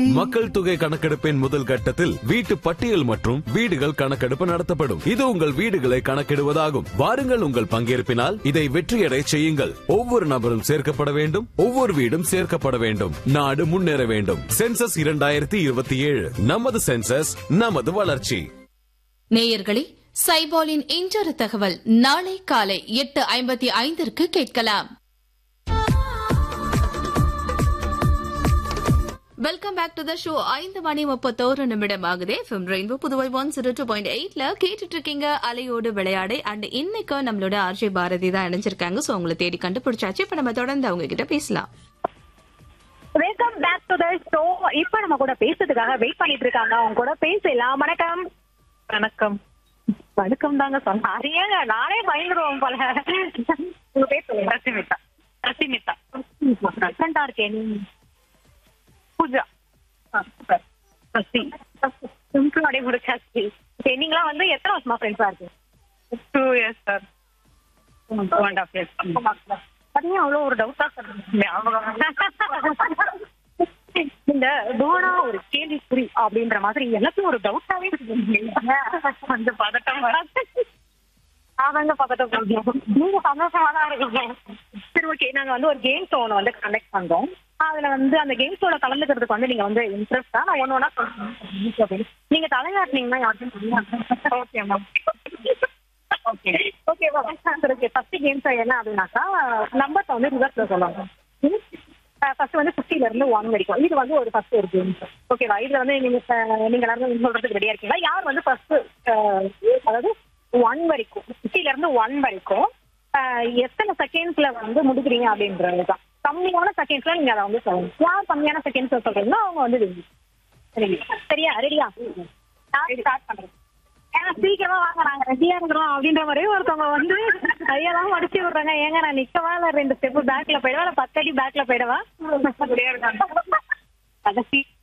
மக்கள் தொகை கணக்கெடுப்பின் முதல் கட்டத்தில் வீட்டு பட்டியல் மற்றும் வீடுகள் கணக்கெடுப்பு நடத்தப்படும் இது உங்கள் வீடுகளை கணக்கிடுவதாகும் வாருங்கள் உங்கள் பங்கேற்பினால் இதை வெற்றியடை செய்யுங்கள் ஒவ்வொரு நபரும் சேர்க்கப்பட வேண்டும் ஒவ்வொரு வீடும் சேர்க்கப்பட வேண்டும் நாடு முன்னேற வேண்டும் சென்சஸ் இரண்டாயிரத்தி இருபத்தி ஏழு நமது சென்சஸ் நமது வளர்ச்சி நேயர்களே சைபாலின் இன்றொரு தகவல் நாளை காலை எட்டு ஐம்பத்தி ஐந்திற்கு கேட்கலாம் welcome back to the show ஐந்து மணி முப்பத்தோரு நிமிடம் ஆகுது FM rainbow Puduvai one zero two point எயிட்ல கேட்டுட்டு இருக்கீங்க அலையோடு விளையாடு அண்ட் இன்னைக்கு நம்மளோட ஆர்ஜே பாரதி தான் இணைஞ்சிருக்காங்க சோ உங்களை தேடி கண்டுபிடிச்சாச்சு இப்ப நம்ம தொடர்ந்து அவங்க கிட்ட பேசலாம் welcome back to the show இப்ப நம்ம கூட பேசுறதுக்காக வெயிட் பண்ணிட்டு இருக்காங்க அவங்க கூட பேசலாம் வணக்கம் வணக்கம் வணக்கம் தாங்க சொன்ன அறியாங்க நானே பயந்துருவோம் போல உங்க பேர் சொல்லுங்க ரசிமிதா ரசிமிதா டிஃப்ரெண்டா இருக்கேன் பூஜா சசி சிம்பிள் அப்படியே முடிச்சாச்சு சரி நீங்களாம் வந்து எத்தனை வருஷமா ஃப்ரெண்ட்ஸா இருக்கு two years sir two and half years பாத்தீங்கன்னா அவ்வளவு ஒரு டவுட்டா இந்த டோனா ஒரு கேள்விக்குறி அப்படின்ற மாதிரி எல்லாத்தையும் ஒரு டவுட்டாவே அந்த பதட்டம் வராது அவங்க பதட்டம் கொஞ்சம் நீங்க சந்தோஷமா தான் இருக்கீங்க சரி ஓகே நாங்க வந்து ஒரு கேம் ஷோ ஒன்று வந்து கண்டக்ட் பண்றோம் அதுல வந்து அந்த கேம் ஷோல கலந்துக்கிறதுக்கு வந்து நீங்க வந்து இன்ட்ரெஸ்டா நான் ஒன்னு ஒன்னா சொல்றேன் நீங்க தலையாட்டினீங்கன்னா யாருக்கும் ஓகே மேம் ஓகே ஓகேவா ஓகே ஃபர்ஸ்ட் கேம் ஷோ என்ன அப்படின்னாக்கா நம்பர்ஸ் வந்து ரிவர்ஸ்ல சொல்லுவாங்க ஃபர்ஸ்ட் வந்து ஃபிஃப்டில இருந்து ஒன் வரைக்கும் இது வந்து ஒரு ஃபர்ஸ்ட் ஒரு கேம் ஓகேவா இதுல வந்து நீங்க அஹ், நீங்க எல்லாரும் சொல்றதுக்கு ரெடியா இருக்கீங்களா யார் வந்து ஃபர்ஸ்ட் அதாவது ஒன் வரைக்கும் ஃபிஃப்டில இருந்து ஒன் வரைக்கும் அஹ், எத்தனை செகண்ட்ஸ்ல வந்து முடிக்கிறீங்க அப்படின்றதுதான் கம்மியான செகண்ட்ஸ்ல நீங்க அதை வந்து சொல்லணும் யார் கம்மியான செகண்ட்ஸ்ல சொல்றீங்களோ அவங்க வந்து win. சரிங்க சரியா ரெடியா ஸ்டார்ட் பண்றேன் ஏன்னா சீக்கிரமா வாங்க நாங்க ரெடியா இருக்கிறோம் அப்படின்ற மாதிரி ஒருத்தவங்க வந்து கையெல்லாம் மடிச்சு விடுறாங்க ஏங்க நான் நிக்கவா இல்ல ரெண்டு ஸ்டெப் பேக்ல போயிடவா இல்ல பத்து அடி பேக்ல போயிடவா அப்படியே இருக்காங்க கடைசி